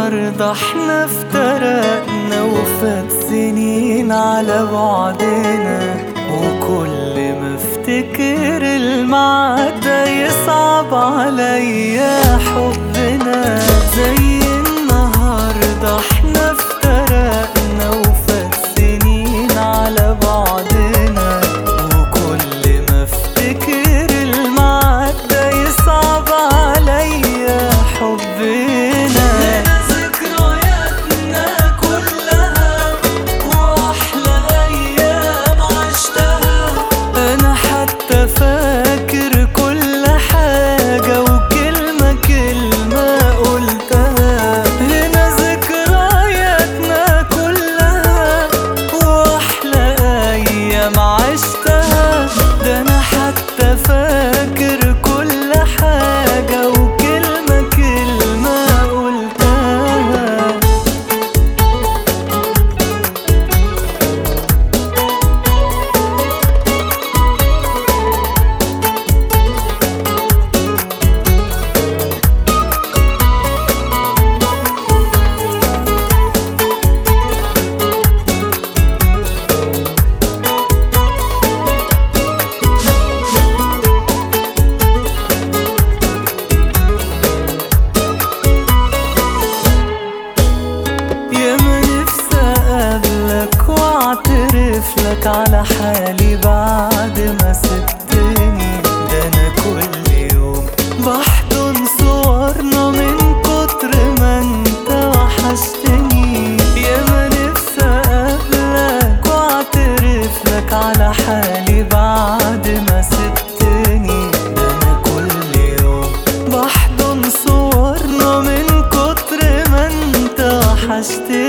النهاردة احنا افترقنا وفات سنين على بعدنا وكل ما افتكر الميعاد ده يصعب عليا حبنا زي النهاردة احنا افترقنا وفات سنين على بعدنا وكل ما افتكر الميعاد ده يصعب عليا حبنا ذكرياتنا كلها واحلى ايام عشتها انا حتى فاكر كل حاجة وكلمة كلمة قلتها هنا ذكرياتنا كلها واحلى ايام عشتها ده انا حتى فاكر كل حاجة وكلمة كلمة قلتها يا ما نفسي اقابلك واعترف لك على حالي بعد ما سبتني ده انا كل يوم بحضن صورنا من كتر ما انت وحشتني يا ما نفسي اقابلك واعترف لك على حالي بعد ما سبتني ده انا كل يوم بحضن صورنا من كتر ما انت وحشتني